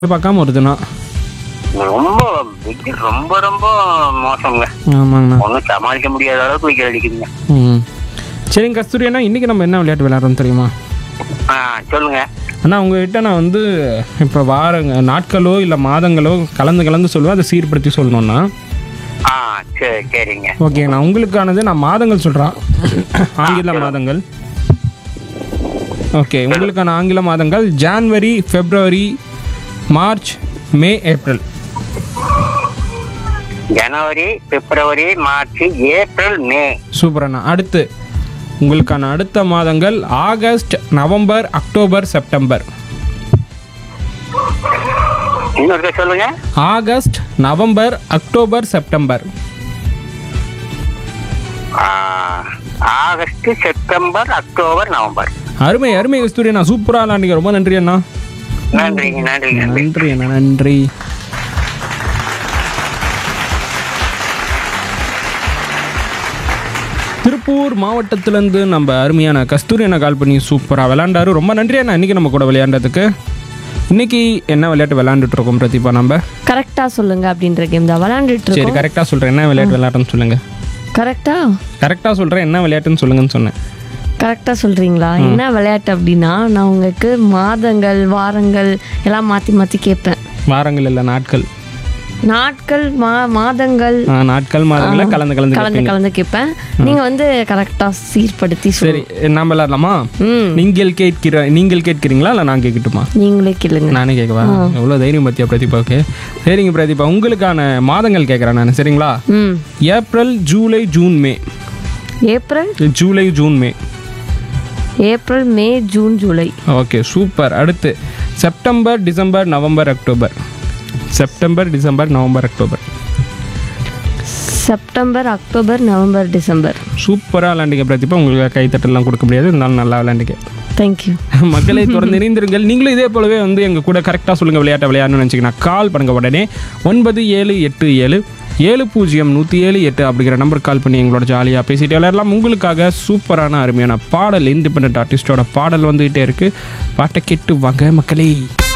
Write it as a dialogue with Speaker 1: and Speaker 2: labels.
Speaker 1: பார்க்காம வருதுண்ணா
Speaker 2: ரொம்ப வெயில் ரொம்ப ரொம்ப மோசங்க
Speaker 1: ஆமாங்கண்ணா
Speaker 2: ஒன்றும் சமாளிக்க முடியாத அளவுக்கு வெயில் அடிக்குதுங்க
Speaker 1: ம் சரிங்க கஸ்தூரி அண்ணா இன்றைக்கி நம்ம என்ன விளையாட்டு விளையாடுறோம் தெரியுமா
Speaker 2: ஆ சொல்லுங்க
Speaker 1: அண்ணா உங்ககிட்ட நான் வந்து இப்போ வாரங்க நாட்களோ இல்லை மாதங்களோ கலந்து கலந்து சொல்லுவேன் அதை சீர்படுத்தி சொல்லணும்னா
Speaker 2: ஆ சரி சரிங்க
Speaker 1: ஓகேண்ணா உங்களுக்கானது நான் மாதங்கள் சொல்கிறேன் ஆங்கில மாதங்கள் ஓகே உங்களுக்கான ஆங்கில மாதங்கள் January February March May April
Speaker 2: ஜனவரி பிப்ரவரி மார்ச் ஏப்ரல் மே
Speaker 1: சூப்பர் அண்ணா அடுத்து உங்களுக்கான அடுத்த மாதங்கள் ஆகஸ்ட் நவம்பர் அக்டோபர் செப்டம்பர்
Speaker 2: இன்னொருக்க சொல்லுங்க
Speaker 1: ஆகஸ்ட் நவம்பர் அக்டோபர் செப்டம்பர்
Speaker 2: ஆ, ஆகஸ்ட் செப்டம்பர் அக்டோபர் நவம்பர்
Speaker 1: அருமை அருமை கஸ்தூரி அண்ணா சூப்பராக விளாண்டிங்க ரொம்ப நன்றி அண்ணா
Speaker 2: நன்றிங்க நன்றி நன்றி
Speaker 1: நன்றி அண்ணா நன்றி திருப்பூர் மாவட்டத்திலேருந்து நம்ம அருமையான கஸ்தூரி அண்ணா கால் பண்ணி சூப்பராக விளையாண்டாரு ரொம்ப நன்றி அண்ணா இன்னைக்கு நம்ம கூட விளையாண்டதுக்கு இன்னைக்கு என்ன விளையாட்டு விளையாண்டுட்டு இருக்கோம் பிரதீபா நம்ம
Speaker 3: கரெக்டா சொல்லுங்க அப்படின்ற கேம் தான் விளையாண்டுட்டு
Speaker 1: சரி
Speaker 3: இருக்கோம்
Speaker 1: கரெக்டாக சொல்கிறேன் என்ன விளையாட்டு விளையாட்டுன்னு சொல்லுங்க
Speaker 3: கரெக்டா
Speaker 1: கரெக்டாக சொல்கிறேன் என்ன விளையாட்டுன்னு சொல்லுங்கன்னு சொன்னேன்
Speaker 3: கரெக்டா சொல்றீங்களா என்ன விளையாட்டு அப்படின்னா நான் உங்களுக்கு மாதங்கள் வாரங்கள் எல்லாம் மாத்தி மாத்தி கேட்பேன்
Speaker 1: வாரங்கள் இல்லை நாட்கள்
Speaker 3: நாட்கள் மா மாதங்கள்
Speaker 1: ஆ, நாட்கள் மாதங்கள கலந்து கலந்து
Speaker 3: கலந்து
Speaker 1: கேட்பீங்க.
Speaker 3: கலந்து கேட்பேன் நீங்க வந்து கரெக்டா சீர்படுத்தி
Speaker 1: சரி
Speaker 3: சொல்லு
Speaker 1: நம்ம விளையாடலாமா
Speaker 3: ம்
Speaker 1: நீங்கள் கேட்கிற நீங்கள் கேட்கிறீங்களா இல்லை நான் கேட்கட்டுமா
Speaker 3: நீங்களே கேளுங்க
Speaker 1: நானே கேட்கவா எவ்வளோ தைரியம் பத்தியா பிரதீபாவுக்கு சரிங்க பிரதீபா உங்களுக்கான மாதங்கள் கேட்குறேன் நான் சரிங்களா
Speaker 3: ம்
Speaker 1: April July June May
Speaker 3: April
Speaker 1: July June May
Speaker 3: April May June July
Speaker 1: okay super அடுத்து September December November October September December November October
Speaker 3: September October November December
Speaker 1: சூப்பராக விளாண்டிங்க பிரதீபா உங்களுக்கு கைத்தட்டெல்லாம் கொடுக்க முடியாது இருந்தாலும் நல்லா விளாண்டிங்க
Speaker 3: தேங்க்யூ
Speaker 1: மக்களை தொடர்ந்து இணைந்திருங்கள் நீங்களும் இதே போலவே வந்து எங்கள் கூட கரெக்டாக சொல்லுங்கள் விளையாட்டை விளையாடணும்னு நினச்சிங்கன்னா கால் பண்ணுங்க உடனே ஒன்பது ஏழு எட்டு ஏழு ஏழு பூஜ்ஜியம் நூற்றி ஏழு எட்டு அப்படிங்கிற நம்பர் கால் பண்ணி எங்களோட ஜாலியாக பேசிட்டு விளையாடலாம் உங்களுக்காக சூப்பரான அருமையான பாடல் இண்டிபெண்ட் ஆர்டிஸ்டோட பாடல் வந்துகிட்டே இருக்குது பாட்டை கேட்டு வாங்க மக்களே